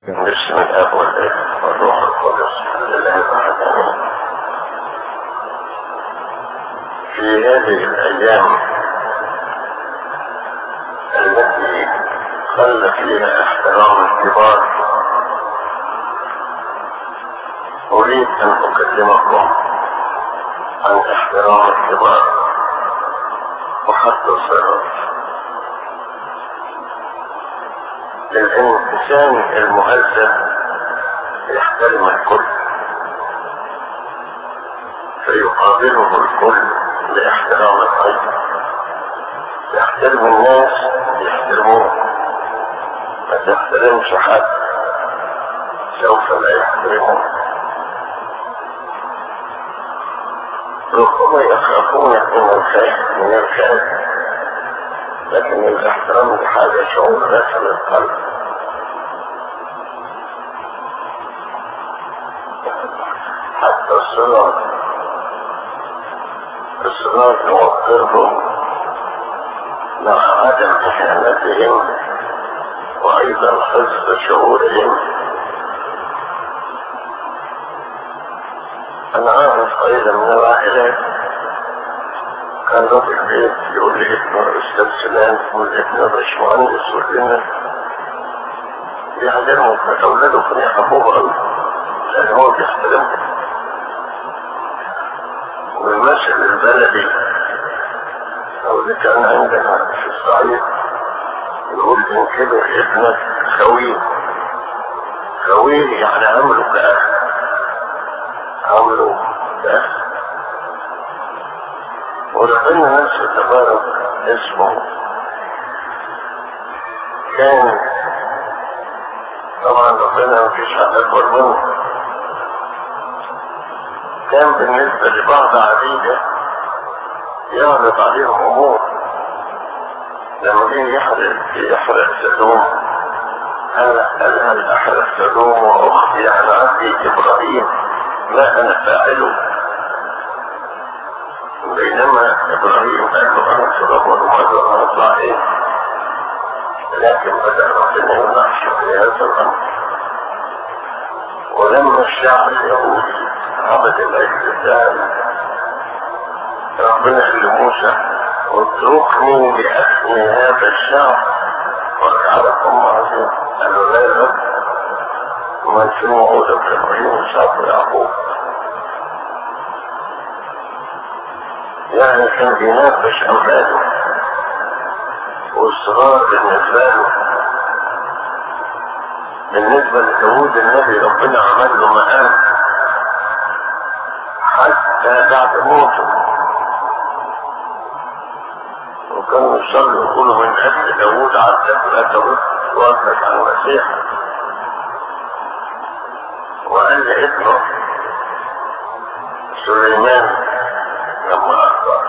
باسم الاب والابن والروح القدس لله الواحد امين في هذه الايام التي خل فيها احترام الكبار اريد ان اكلمكم عن احترام الكبار وحتى الصغار الانسان المهذب يحترم الكل فيقابله الكل باحترام الغير يحترم الناس يحترموه ما تحترمش حد سوف لا يحترمون ربما يخافون من الخير من الخير لكن الاحترام دي حاجة شعور داخل القلب حتى الصلاة الصلاة توقرهم مع عدم إهانتهم وأيضا حفظ شعورهم أنا أعرف أيضا من العائلات كان رجل بيت يقول لي ابن الأستاذ سلام والابن الباشمهندس والابن بيحترموا أولاده كانوا يحبوه أوي لأن هو بيحترمهم والمثل البلدي أو اللي كان عندنا في الصعيد يقول إن كبر ابنك خويه خويه يعني عمله كأخ عمله كأخ وربنا نفسه تبارك اسمه كان طبعا ربنا مفيش حد اكبر منه كان بالنسبة لبعض عبيده يعرض عليهم امور لما جه يحرق يحرق سدوم قال قال هل احرق سدوم واختي على عبدي ابراهيم ما انا فاعله بينما ابراهيم قال له انا سرور وماذا اطلع ايه لكن بدا ربنا يناقش في هذا الامر ولما الشعب اليهودي عبد العزة ربنا قال لموسى اتركني لأفني هذا الشعب وأجعلكم عظيم قالوا لا لا ومن في موعود ابراهيم وشعب يعقوب يعني كان بيناقش أولاده والصغار بالنسبة له بالنسبة لداود النبي ربنا عمل له مقام حتى بعد موته وكانوا يصلوا يقولوا من أجل داود عدت لا داود وقفت على المسيح وقال لابنه سليمان لما أخبر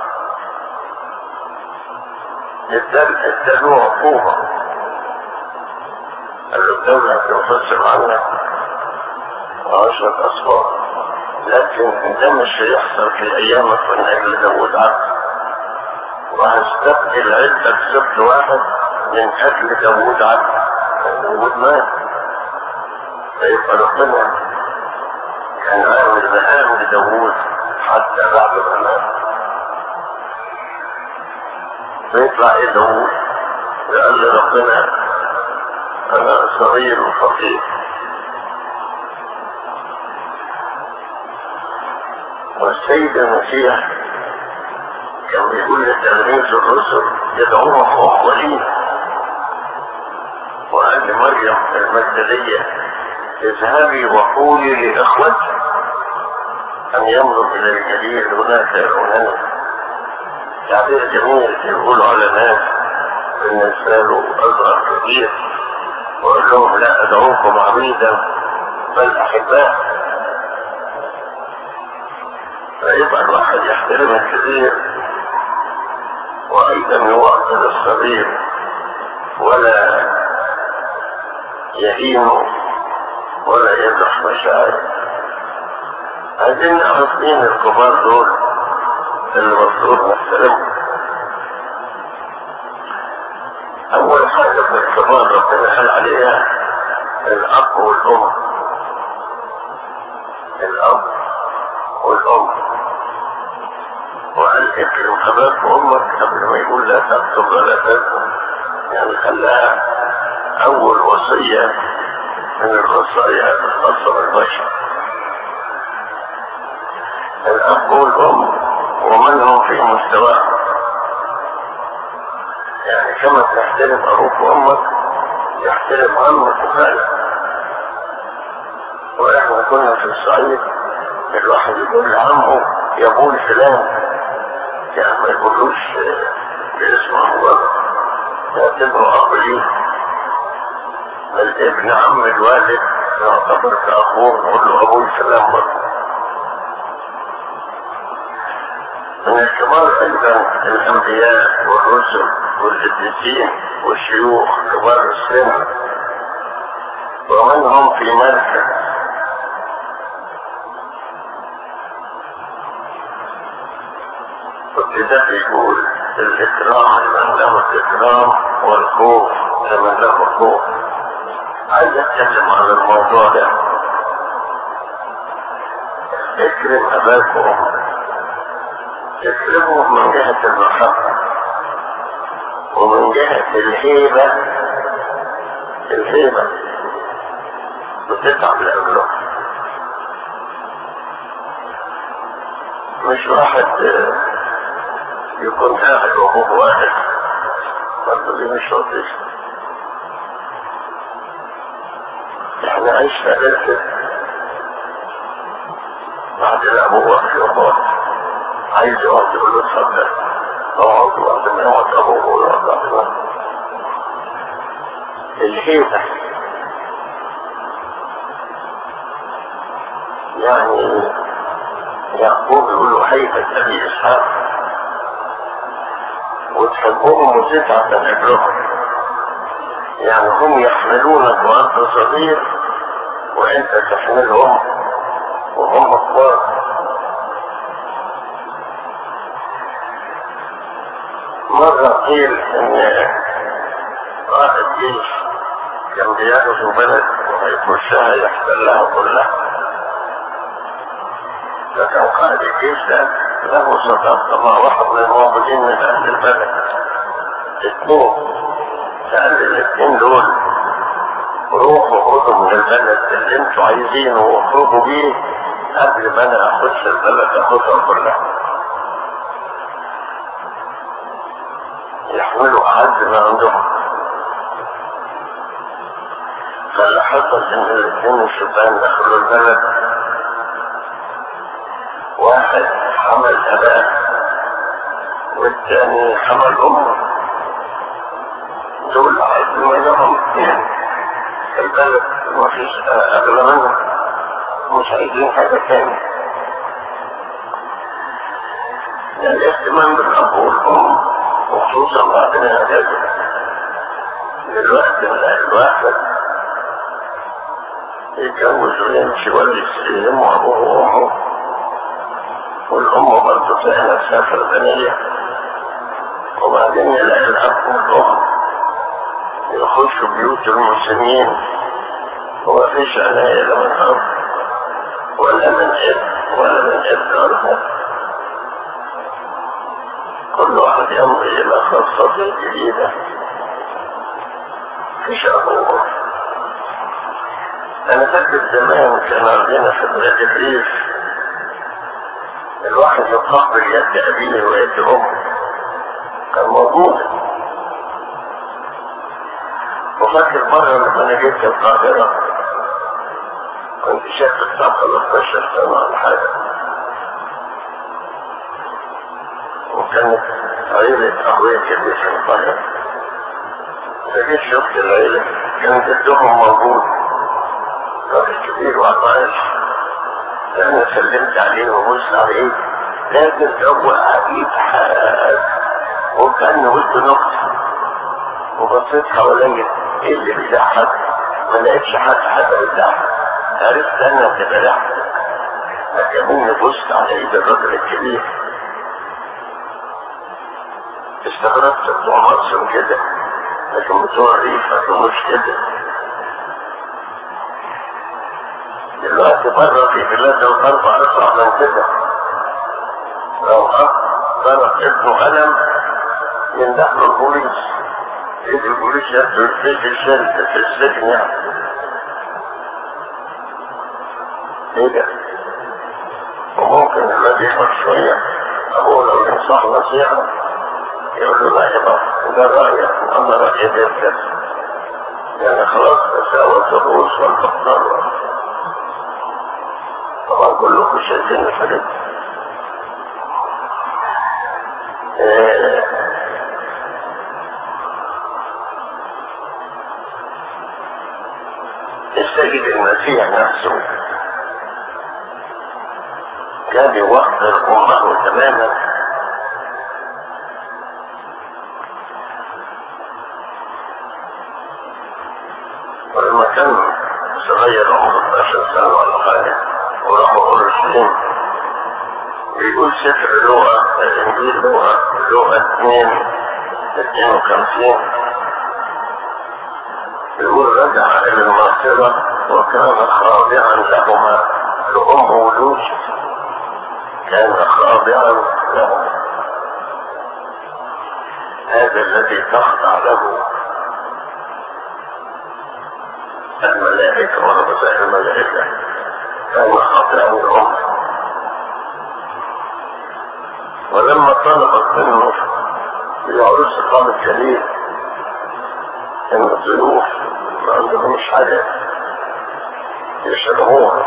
اداله عقوبة قال له الدولة تنفصل عنك عشرة أصفار لكن ده مش هيحصل في أيامك من أجل داود عبد وهستبدل عدة سبت واحد من أجل داود عبد داود مات فيبقى ربنا كان عامل مهام لداود حتى بعد ما مات فيطلع ايه داود قال لي ربنا انا صغير وفقير والسيد المسيح كان بيقول لتلاميذ الرسل يدعوهم اولين وقال لمريم المجدليه اذهبي وقولي لاخوتي ان يمضوا الى الجليل هناك يرونني تعبير جميل يقولوا على ناس بالنسبه له اصغر كبير وقال لهم لا ادعوكم عبيدا بل احباء فيبقى الواحد يحترم الكثير وايضا يوقر الصغير ولا يهينه ولا يجرح مشاعره عايزين نعرف مين الكبار دول اللي المفروض نحترمهم اول حاجه في الكبار ربنا قال عليها الأب والأم الأب والأم وقال اكرم أباك وأمك قبل ما يقول لا تكتب ولا تكتب يعني خلاها أول وصية من الوصايا الخاصة بالبشر الأب والأم ومن هم في مستواه يعني كما تحترم أبوك وأمك يحترم عمك وخالك وإحنا كنا في الصعيد الواحد يقول لعمه يا ابوي فلان يعني ما يقولوش باسمه هو يعتبره أب ليه بل ابن عم الوالد يعتبر كأخوه نقول له أبوي فلان برضه من الكبار أيضا الأنبياء والرسل والقديسين والشيوخ كبار السن ومنهم في مركز وكده بيقول الإكرام لمن له الإكرام والخوف لمن له الخوف عايز أتكلم عن الموضوع ده اكرم أباك وأمك اكرمهم من جهة المحبة ومن جهة الهيبة الهيبة بتتعب لأجله مش واحد يكون قاعد وهو واحد برضه دي مش لطيفة احنا عشنا لسه بعد الأبوة في وقت عايز يقعد يقول له اتفضل اقعد وقت ما يقعد أبوه ويقعد بعد الهيبة يعني يعقوب يقول له هيبة أبي إسحاق وتحبهم وتتعب من أجلهم يعني هم يحملونك وأنت صغير وأنت تحملهم وهم كبار مرة قيل إن قائد جيش كان بيغزو بلد وهيخشها يحتلها كلها فكان قائد الجيش ده له صداقة مع واحد من الموجودين من أهل البلد اثنين سأل الاثنين دول روحوا خدوا من البلد اللي انتوا عايزينه واخرجوا بيه قبل ما انا اخش البلد اخدها كلها يحملوا اعز ما عندهم فاللي حصل ان الاثنين الشبان دخلوا البلد واحد حمل اباه والثاني حمل امه دول عايز منهم البلد ما فيش اغلى منهم مش عايزين حاجة تانية الاهتمام بالاب والام وخصوصا بعد العلاج دلوقتي الواحد يتجوز ويمشي ولا يستلم ابوه وامه والام برضه تلاقي نفسها في الغنية وبعدين يلاقي الاب والام يخشوا بيوت المسلمين ومفيش عناية لا من أب ولا من ابن ولا من ابن أرضه كل واحد يمضي إلى خاصة جديدة مفيش أبوه أنا فاكر زمان كان عندنا في بلاد الريف الواحد يقبل يد أبيه ويد أمه كان موجود وفاكر مرة لما أنا جيت القاهرة كنت شاب بتاع 13 سنة ولا حاجة وكانت عيلة أخويا كبير في القاهرة فجيت شفت العيلة كان جدهم موجود راجل كبير وعطاش أنا سلمت عليه وبص عليه لكن هو عجيب حاجة وكان ود نقطة وبصيت حواليا ايه اللي بيضحك ما لقيتش حد حد بيضحك عرفت انا تبقى ضحك لكنني بصت على ايد الراجل الكبير استغربت بتوع مصر كده لكن بتوع الريف مش كده دلوقتي بره في بلاد الغرب اسرع من كده لو اب ضرب ابنه قلم يندح له البوليس يجي البوليس ياخده في السجن في السجن يعني ايه ده؟ وممكن الذي يحط شوية أقول لو ينصح نصيحة يقول له لا يبقى ده رأيك أنا رأيي غير كده يعني خلاص تساوت الرؤوس والأقدار طبعا كلكم شايفين الحاجات إيه السيد المسيح نفسه كان يوخر امه تماما ولما كان صغير عمره 12 سنه ولا حاجه وراحوا اورشليم بيقول سفر لغه الانجيل لغه لغه 2 52 يقول رجع الى المغفره وكان خاضعا لهما لأم ولوط كان خاضعا له هذا الذي تخضع له الملائكة ورؤساء الملائكة كان خاضعا لهم ولما طلبت منه في عرس قام الجليل ان الضيوف ما عندهمش حاجة يشربوها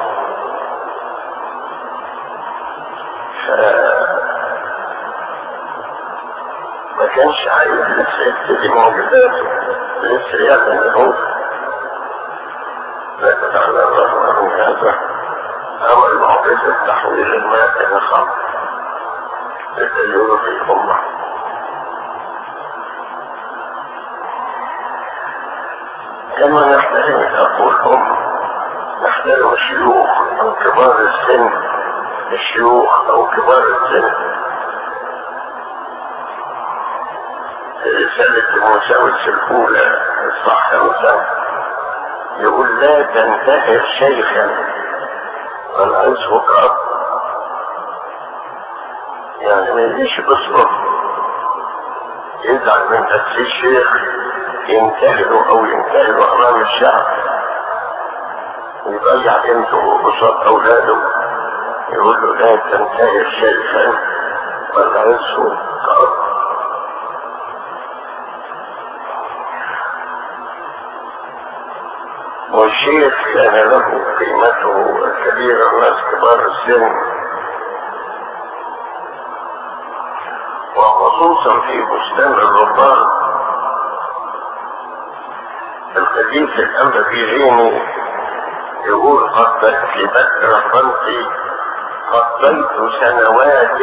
ما كانش عايز لسه يبتدي معجزاته لسه يعلن الهوف لكن على الرغم من هذا عمل معجزة تحويل الماء إلى خمر لتجول في الأمة كما نحترم أقول هم نحترم الشيوخ أو كبار السن الشيوخ او كبار السن رسالة موسى الاولى الصح خمسة يقول لا تنتهر شيخا والعزه كأب يعني ما يجيش بصره يزعل من نفس الشيخ ينتهره او ينتهره امام الشعب يضيع بنته قصاد اولاده يقول له لا تنتهي شيئا والعز كأرض والشيخ كان له قيمته الكبيرة الناس كبار السن وخصوصا في بستان الربان القديس الأنبا بيغيني يقول قد في بدر ربنتي قضيت سنوات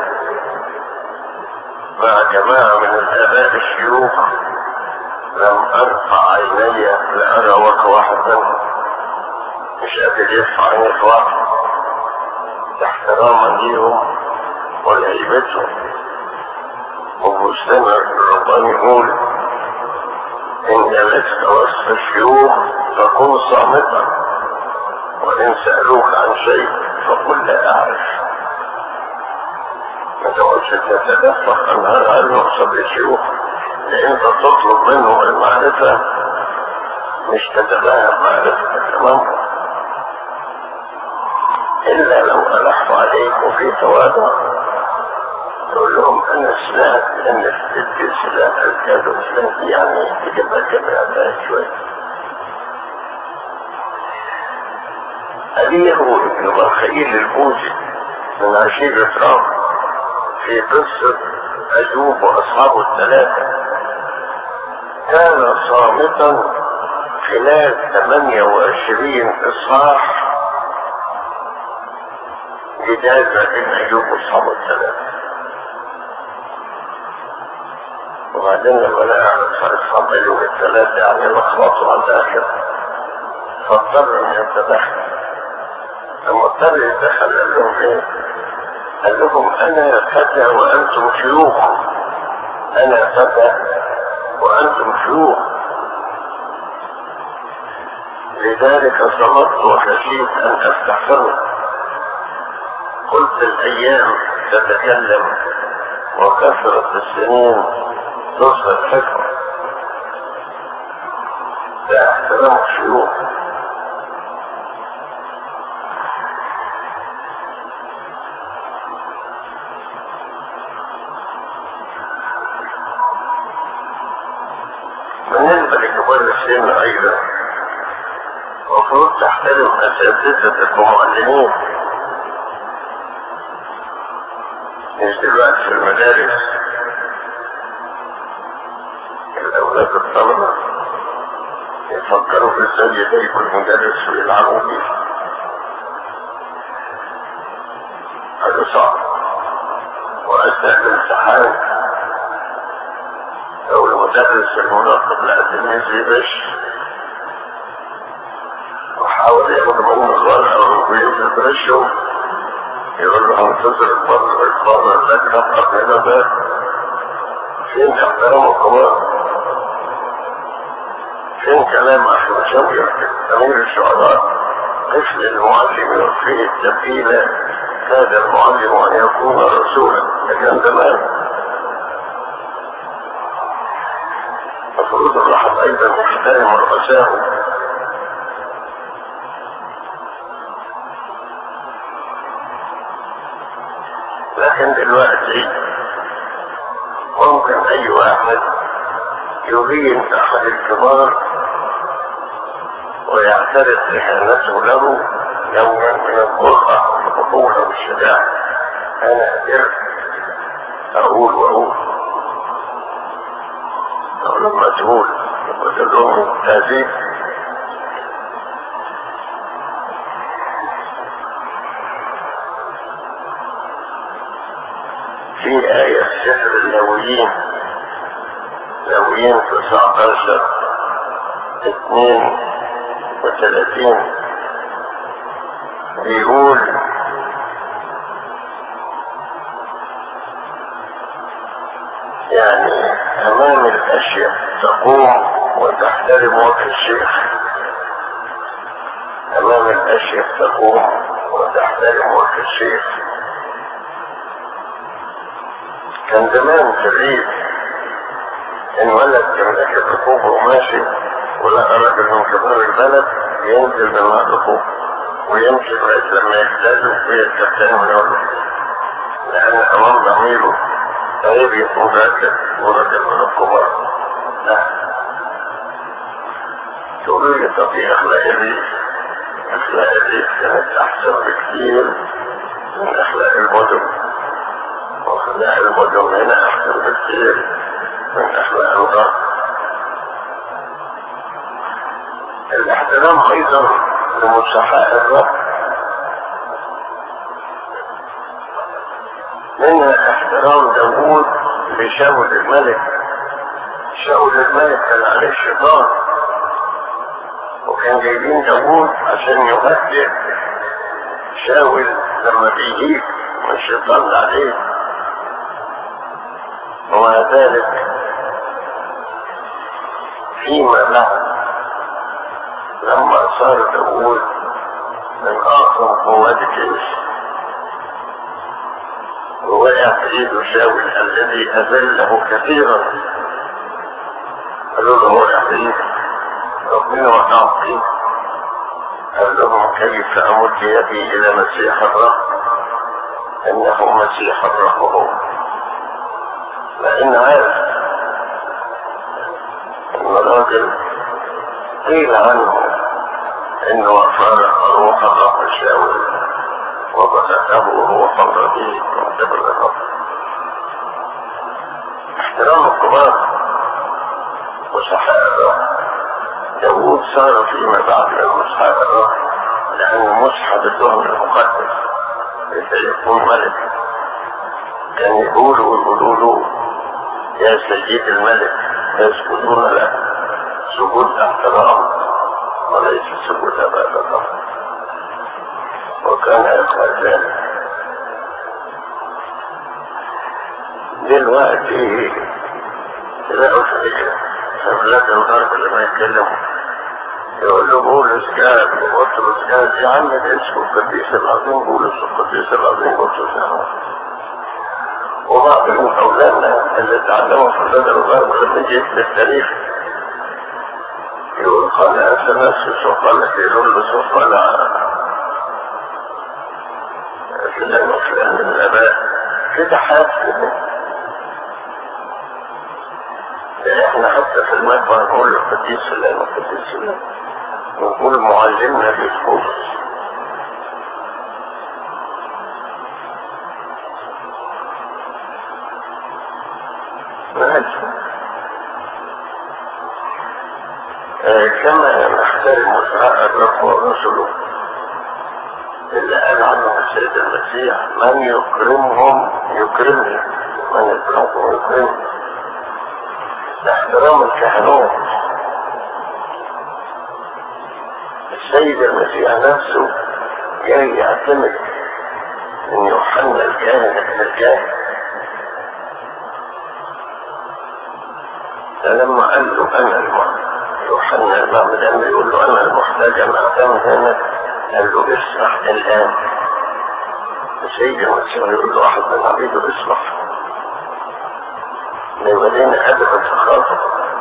مع جماعة من الآباء الشيوخ لم أرفع عيني لأرى وجه واحد منهم مش قادر يرفع عيني في واحد احتراما ليهم ولهيبتهم وبستان الرباني يقول إن جلست وسط الشيوخ فكن صامتا وإن سألوك عن شيء فقل لا أعرف ما تقعدش تتدفق أنهار عنه قصد الشيوخ لأن تطلب منهم المعرفة مش تتباهى معرفتك تماما إلا لو ألحوا عليك وفي تواضع تقول لهم أنا سمعت أن في سلاح الكاد وفلان يعني تجيبها كده شوية أبيه ابن بخيل البوذي من عشيرة رام في قصة أيوب وأصحابه الثلاثة كان صامتا خلال 28 إصحاح جدال ما بين أيوب وأصحابه الثلاثة وبعدين لما لقى أصحاب أيوب الثلاثة يعني لخبطوا على الآخر فاضطر أن يتدخل لما اضطر يتدخل قال لهم إيه؟ قال لهم أنا فتى وأنتم شيوخ أنا فتى وأنتم شيوخ لذلك صمت وخشيت أن أفتح فمي قلت الأيام تتكلم وكثرة السنين تصبح حكمة لا احترام الشيوخ بالنسبة لكبار السن أيضا المفروض تحترم أساتذتك ومعلمين مش دلوقتي في المدارس الأولاد الطلبة يفكروا في ازاي يضايقوا المدرس ويلعبوا بيه هذا صعب وأثناء الامتحان لو المدرس المراقب للتلميذ يبش وحاول ياخد منه الورقة ويفرشه يقول له هنتظر الفضل الفضل لك نبقى هنا باب فين احترام الكبار فين كلام احمد شوقي امير الشعراء طفل المعلم يرفيه التبديل كاد المعلم ان يكون رسولا ده كان زمان المفروض الواحد ايضا يحترم رؤسائه لكن دلوقتي ممكن اي واحد يهين احد الكبار ويعترف اهانته له نوعا من الجرأة والبطولة والشجاعة انا قدرت اقول واقول او لما تقول قلت لهم هذه في آية في سفر اللاويين لاويين 19 32 بيقول يعني أمام الأشياء تقوم وتحترم وجه الشيخ أمام الأشياء تقوم وتحترم وجه الشيخ كان زمان في الريف ان ولد كان راكب ركوب وماشي ولقى راجل من كبار البلد ينزل من الركوب ويمشي لغايه لما يجتازه ويركب تاني ويقعد لان امام ضميره عيب يكون راكب وراجل من الكبار لا تقولوا لي طب ايه اخلاق الريف اخلاق الريف كانت احسن بكثير من اخلاق المدن واخلاق المدن هنا احسن بكثير من اخلاق الغرب الاحترام ايضا لمسحاء الرب منها احترام داوود لشاول الملك شاول الملك كان عليه الشيطان وكان جايبين داوود عشان يهدئ شاول لما بيجيب من الشيطان عليه ومع ذلك فيما بعد لما صار داوود من اعظم قوات الجيش ووقع في ايده شاول الذي اذله كثيرا قالوا له وقع في ايده ربنا وقع فيه قال لهم كيف امد يدي الى مسيح الرب انه مسيح الرب هو لان عارف ان الراجل قيل عنه انه فارق روح الله الشاول وبدأه روحا رديء من قبل الرب احترام الكبار وسحاء الرب داوود صار فيما بعد من مسحاء الرب لأنه مسحى بالدهن المقدس لكي يكون ملك كان يقولوا ويقولوا له يا سيد الملك يسجدون له سجود احترام وليس سجود عبادة وكان يفعل ذلك دلوقتي تلاقوا في في بلاد الغرب لما يتكلموا يقول له بولس قال وبطرس قال يا عم ده اسمه القديس العظيم بولس القديس العظيم بطرس يعني. وبعض من اولادنا اللي تعلموا في البلد الغرب لما جيت للتاريخ يقول قال اثناسيوس وقال كيرلس وقال فلان وفلان من الاباء كده حاجه احنا حتى في المجمع نقول القديس فلان والقديس فلان ونقول معلمنا بيسكوت كما نحترم وسعاء الرب ورسله اللي قال عنه السيد المسيح من يكرمهم يكرمني من يكرمهم يكرمني احترام الكهنوت السيد المسيح نفسه جاي يعتمد ان يوحنا الكاهن ابن الكاهن فلما قال له انا المحتاج يوحنا المعمدان يقول له انا المحتاج ان اعتمد هنا قال له اسمح الان السيد المسيح يقول له واحد من عبيده اسمح لولينا ابدا تخاطب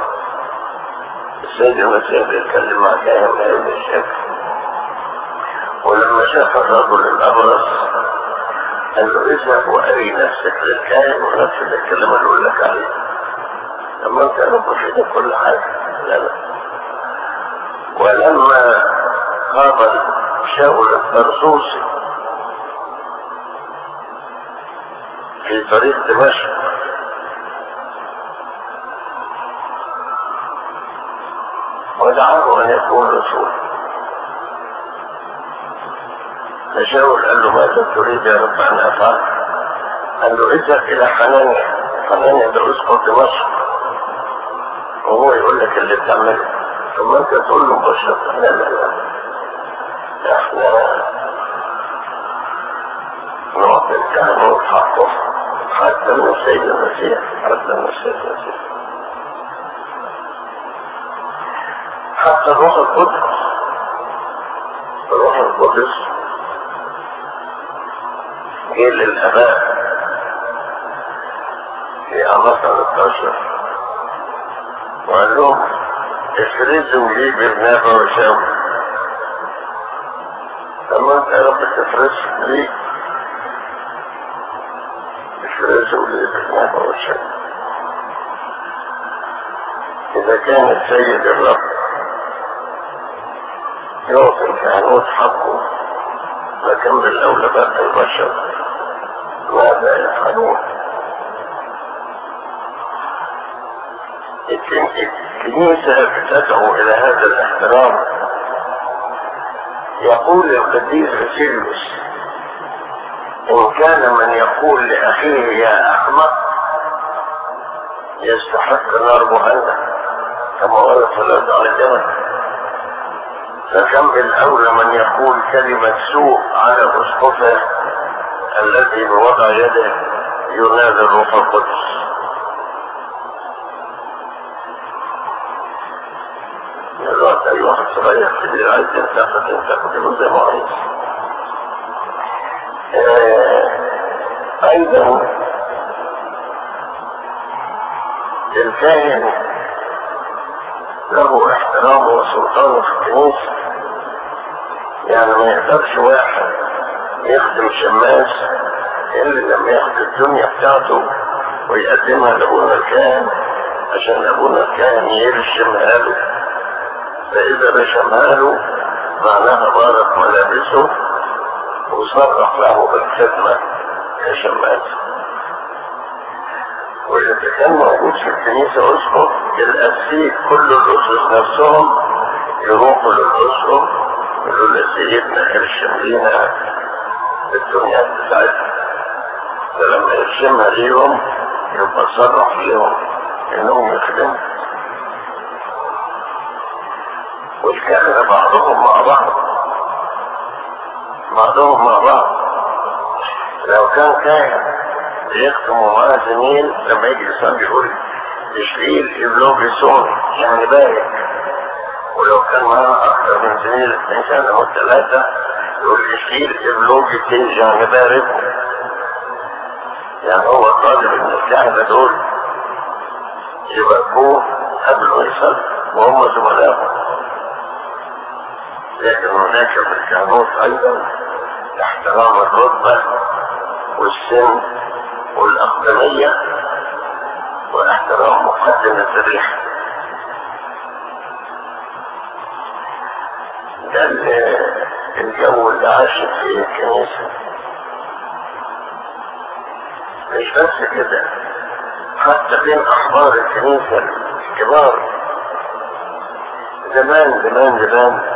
السيد المسيح بيتكلم مع كاهن بهذا الشكل ولما شاف الرجل الابرص قال له اذهب واري نفسك للكاهن ونفس الكلام اللي اقول لك عليه لما انت رب في ايدك كل حاجه لا لا ولما قابل شاول الطرسوسي في طريق دمشق ودعاه ان يكون رسول فشاول قال له ماذا تريد يا رب ان افعل قال له اذهب الى حنانيا حنانيا ده اسقط دمشق وهو يقول لك اللي بتعمله ثم انت تقول له مباشرة لا لا لا احنا نعطي الكهنوت حقه حتى من السيد المسيح حتى من السيد المسيح حتى الروح القدس الروح القدس جه للاباء في اعمال 13 وقال لهم افرزوا لي برنابا وشاول لما انت يا رب تفرز لي افرزوا لي برنابا وشاول اذا كان السيد الرب يعطي الكهنوت حقه لكن بالاولى باقي البشر ماذا يفعلون الكنيسة بتدعو إلى هذا الاحترام يقول القديس باسيليوس إن كان من يقول لأخيه يا أحمق يستحق نار جهنم كما ورد في الأرض على الجبل فكم بالأولى من يقول كلمة سوء على أسقفه الذي بوضع يده ينادي الروح القدس دلوقتي اي واحد صغير كبير عايز ينتقد ينتقد زي ما عايز ايضا الكاهن له احترامه وسلطانه في الكنيسة يعني ما يقدرش واحد يخدم شماس الا لما ياخد الدنيا بتاعته ويقدمها لابونا الكاهن عشان ابونا الكاهن يرشمها له فإذا رشمها له معناها بارك ملابسه وصرح له بالخدمة كشماس وإذا كان موجود في الكنيسة أسقف الأسيس كل الأسس نفسهم يروحوا للأسقف يقولوا لسيدنا ارشم لينا الدنيا بتاعتنا فلما يرشمها ليهم يبقى صرح ليهم إنهم يخدموا والكهنة بعضهم مع بعض بعضهم مع بعض لو كان كاهن يختموا معاه زميل لما يجي يصلي يقول تشليل يبلغ بصوت يعني بارك ولو كان معاه أكثر من زميل اثنين سنة أو ثلاثة يقول يشيل ابلوجتي يعني باربه يعني هو طالب من الكهنة دول يبقوا قبل ما يصلي وهم زملائهم لكن هناك في الكهنوت أيضا احترام الرتبة والسن والأقدمية واحترام مقدم الذبيحة ده الجو اللي عاش فيه الكنيسة مش بس كده حتى بين أحبار الكنيسة الكبار زمان زمان زمان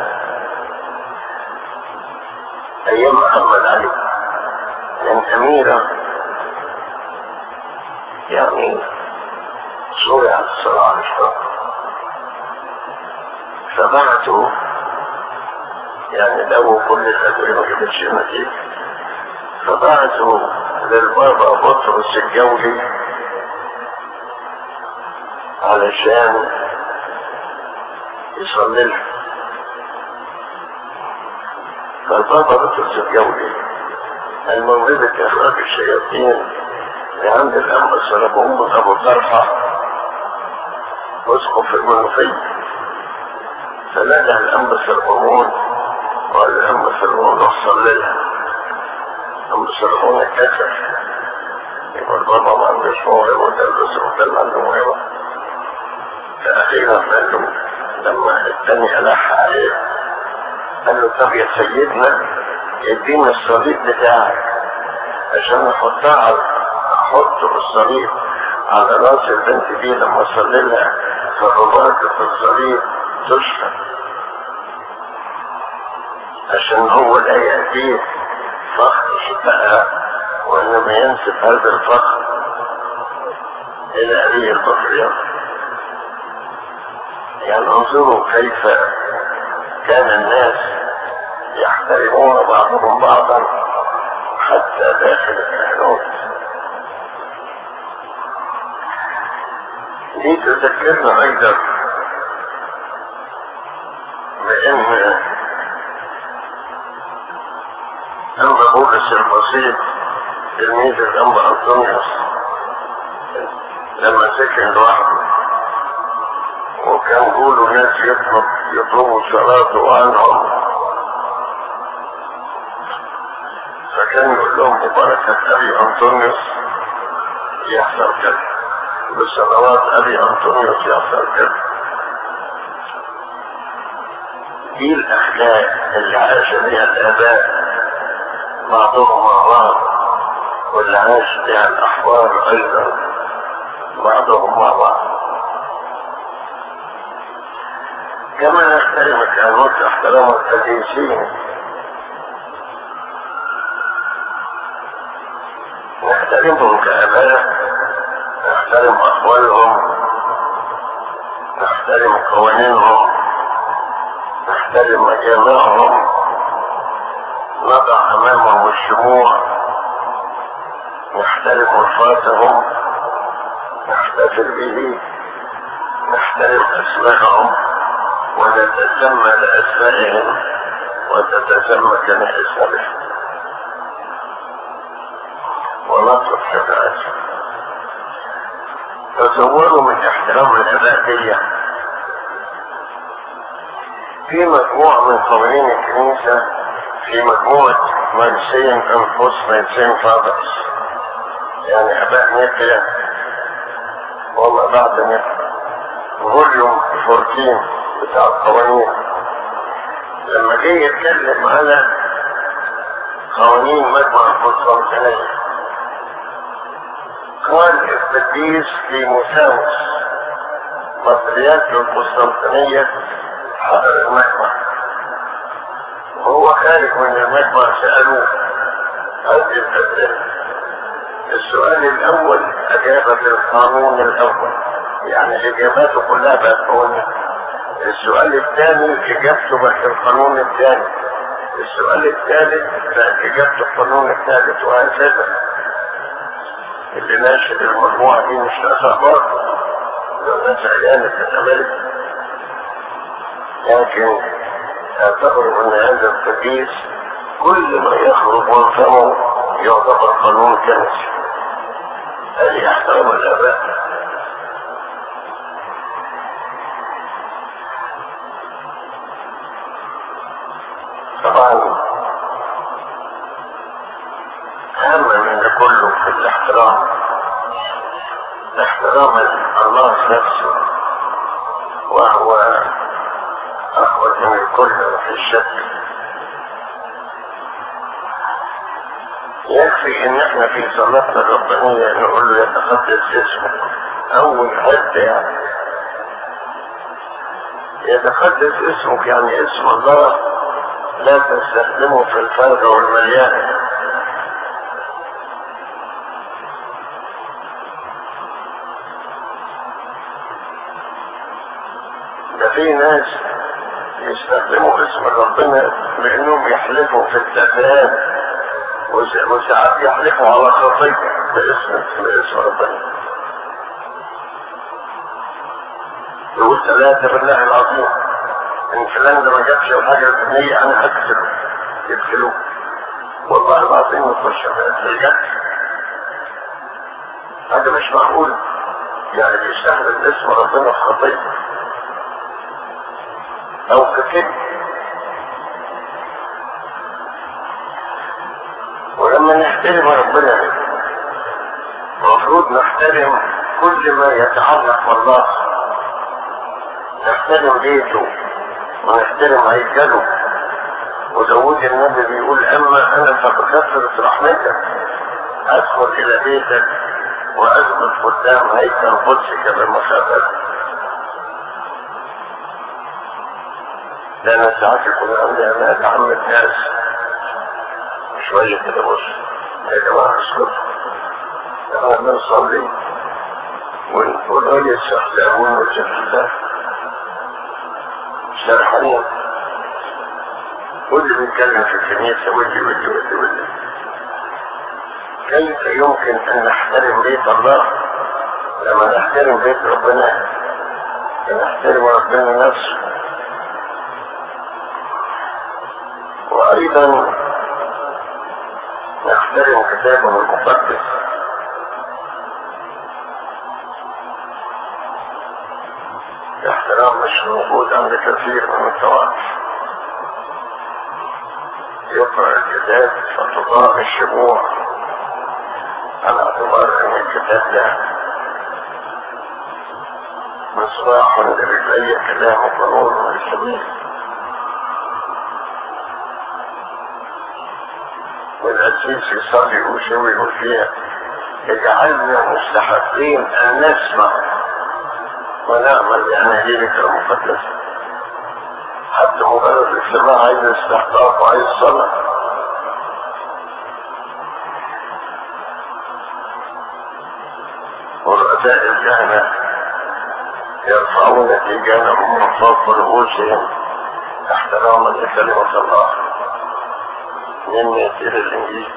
أيام محمد علي كان أميرة يعني سوري على الصلاة على الشرق فبعتوا يعني لو كل الأدوية ما جابتش نتيجة فبعتوا للبابا بطرس الجولي علشان يصلي لها فالبابا بطرس الجولي الموهبة إخراج الشياطين لعند الأنبا سلبهم أبو طرحة اسقف المنوفي فنادى الأنبا سلبون وقال الأنبا سلبون روح صلي لها الأنبا سلبون اتكسر يبقى البابا ما عندوش موهبة وتلبس وكان عنده موهبة فأخيرا قال له لما الثاني ألح عليه قال له طب يا سيدنا اديني الصليب بتاعك عشان احطها على احط الصليب على راس البنت دي لما اصلي لها فرباط في الصليب تشفى عشان هو لا يأتيه فخر شفاء وانما ينسب هذا الفخر الى ابيه البطريق يعني انظروا كيف كان الناس يحترمون بعضهم بعضا حتى داخل الكهنوت دي تذكرنا ايضا بان انبا بولس البسيط تلميذ الانبا انطونيوس لما سكن لوحده وكان يقولوا ناس يطلب يطلبوا صلاته عنهم فكان يقول لهم ببركة أبي أنطونيوس يحصل كذا بصلوات أبي أنطونيوس يحصل كذا دي الأخلاق اللي عاش بها الآباء بعضهم مع بعض واللي عاش بها الأحوال أيضا بعضهم مع بعض كما نحترم الكهنوت احترام القديسين نحترمهم كآباء نحترم أقوالهم نحترم قوانينهم نحترم مجامعهم نضع أمامهم الشموع نحترم وفاتهم نحتفل به نحترم أسمائهم ونتسمى لأسمائهم وتتسمى كنائسهم ونطلب شفاعتهم تصوروا من احترام الآباء دي في مجموعة من قوانين الكنيسة في مجموعة مارسين أنفس مارسين فاضرس يعني أباء نيكيا وما بعد نيكيا فوليوم 14 بتاع القوانين لما جه يتكلم على قوانين مجمع القسطنطينية قال القديس تيموساوس بطريرك القسطنطينية حضر المجمع وهو خارج من المجمع سألوه هذه الأسئلة السؤال الأول أجابة القانون الأول يعني إجاباته كلها بقت قوانين السؤال الثاني إجابته بقت القانون الثاني السؤال الثالث بقت إجابته القانون الثالث وهكذا اللي ناشر المجموعة دي مش ناس أخبار لو ناس عيانة تتملك لكن اعتبروا ان هذا القديس كل ما يخرج من فمه يعتبر قانون كنسي هذه احترام الاباء طبعا اهم من ده كله في الاحترام احترام الله نفسه وهو اخبر من الكل في الشك يكفي ان احنا في صلاتنا الربانية نقول له يتقدس اسمك اول حتة يعني يتقدس اسمك يعني اسم الله لا تستخدمه في الفرد والمليان ده في ناس يستخدموا اسم ربنا لانهم يحلفوا في التفاهات وساعات يحلفوا على خطية باسم باسم ربنا يقول ثلاثة بالله العظيم ان فلان ده ما جابش الحاجة الفلانية انا هقتله يقتلوه والله العظيم يخش في الجد هذا مش معقول يعني بيستخدم اسم ربنا في خطية او كتب ولما نحترم ربنا المفروض نحترم كل ما يتعلق بالله نحترم بيته ونحترم هيكله وداود النبي بيقول اما انا فبكثرة رحمتك ادخل الى بيتك واثبت قدام هيكل قدسك بمخافته لان ساعات يكون عندي انا اتعمد ناس شوية كده بص يا جماعة اسكتوا احنا بنصلي ونقول ايه السحلامون والجفلات سرحانين واللي بيتكلم في الكنيسة واللي واللي واللي واللي كيف يمكن ان نحترم بيت الله لما نحترم بيت ربنا نحترم ربنا نفسه وايضا نحترم كتابه المقدس الاحترام مش موجود عند كثير من الطوائف يقرأ الكتاب فتضاء الشموع على اعتبار ان الكتاب ده مصباح لرجلي كلام ونور للسبيل والعزيز يصلي ويشوي يقول فيها اجعلنا مستحقين ان نسمع ونعمل بأناجيلك المقدسة حتى مجرد الاجتماع عايز استحقاق وعايز صلاة ورؤساء الجهنة يرفعون تيجانهم من فوق رؤوسهم احتراما لكلمة الله من يسير الانجيل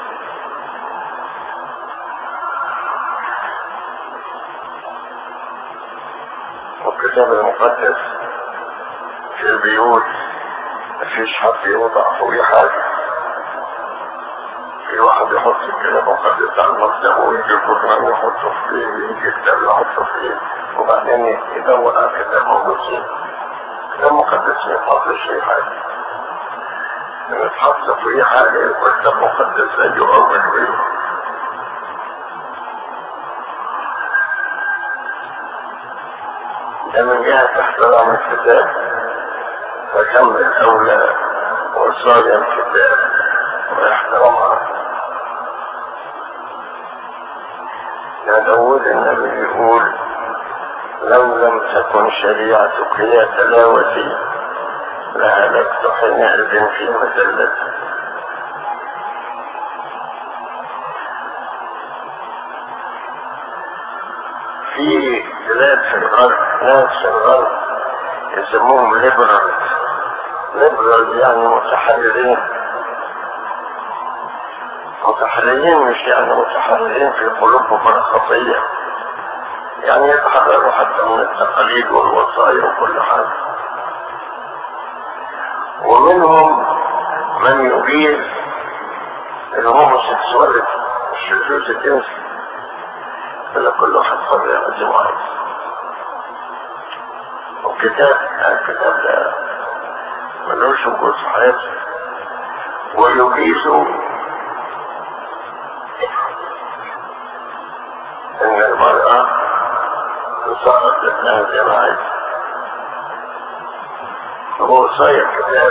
والكتاب المقدس في البيوت مفيش حد يوضع فوقيه حاجة في واحد يحط الكتاب المقدس على المكتب ويجي القرآن يحطه فيه ويجي كتاب يحطه فيه وبعدين يدور على الكتاب موجود فيه الكتاب المقدس ما يحطش فيه حاجة لما يتحط فيه حاجة يبقى الكتاب المقدس لا يؤول به ده من جهة احترام الكتاب فكم الأولى وصايا الكتاب واحترامها يا داود النبي يقول لو لم تكن شريعتك هي تلاوتي لهلكت حينئذ في مزلتي في بلاد في الغرب ناس في الغرب يسموهم ليبرال ليبرال يعني متحررين متحررين مش يعني متحررين في قلوبهم الخطية يعني يتحرروا حتى من التقاليد والوصايا وكل حاجة ومنهم من يجيز الهوموسيكسواليتي الشذوذ الجنسي إلا كل واحد حر يعمل زي ما عايز وكتاب الكتاب ده ملوش وجود في حياته ويجيز ان المرأة تصرف ابنها زي ما عايز هو صاير كتاب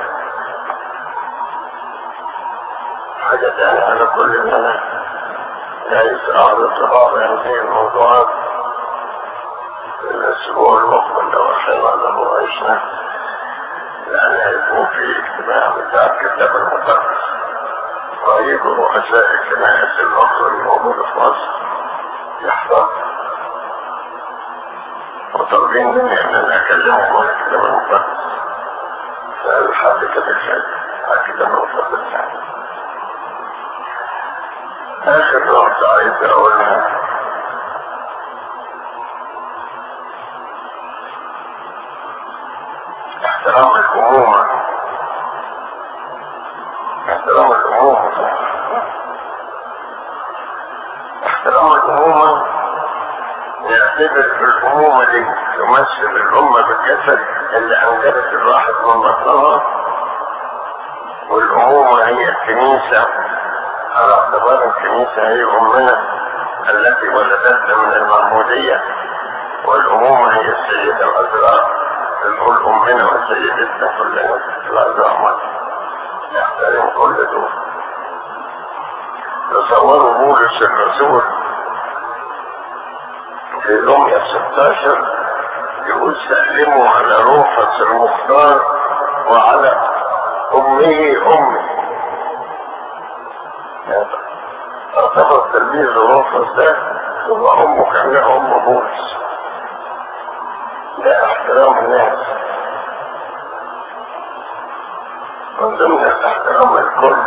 حاجة تانية على كل ما انا عايز اعرض لبعض هذه الموضوعات في الاسبوع المقبل لو احنا له عشنا لان هيكون في اجتماع بتاع الكتاب المقدس وهيجوا رؤساء الكنائس الاخرى الموجودة في مصر يحضر وطالبين مني ان انا اكلمهم عن الكتاب المقدس فالحد كده شيء عن الكتاب المقدس يعني اخر نقطة عايز اقولها احترام الامومة احترام الامومة احترام الامومة يعتبر الامومة دي تمثل الامة بالجسد اللي انجبت الواحد من بطنها والامومة هي الكنيسة على اعتبار الكنيسة هي امنا التي ولدتنا من المعمودية والامومة هي السيدة العذراء نقول امنا وسيدتنا كلنا العذراء مريم نحترم كل دول تصوروا بولس الرسول في رمية 16 يقول سلموا على روحس المختار وعلى أمه أمي اعتبر تلميذ روحس ده هو أمه كان أم بولس ده احترام الناس من ضمن الاحترام الكل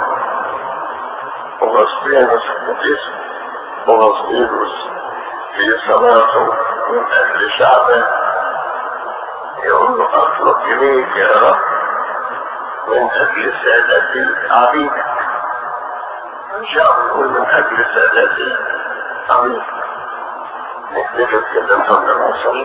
وغسطينوس القديس وغسطينوس في صلاته من أجل شعبه يقول له أطلب إليك يا رب من أجل سادتي عبيدك الشعب يقول من أجل سادتي عبيدك نكتفي كده الحمد لله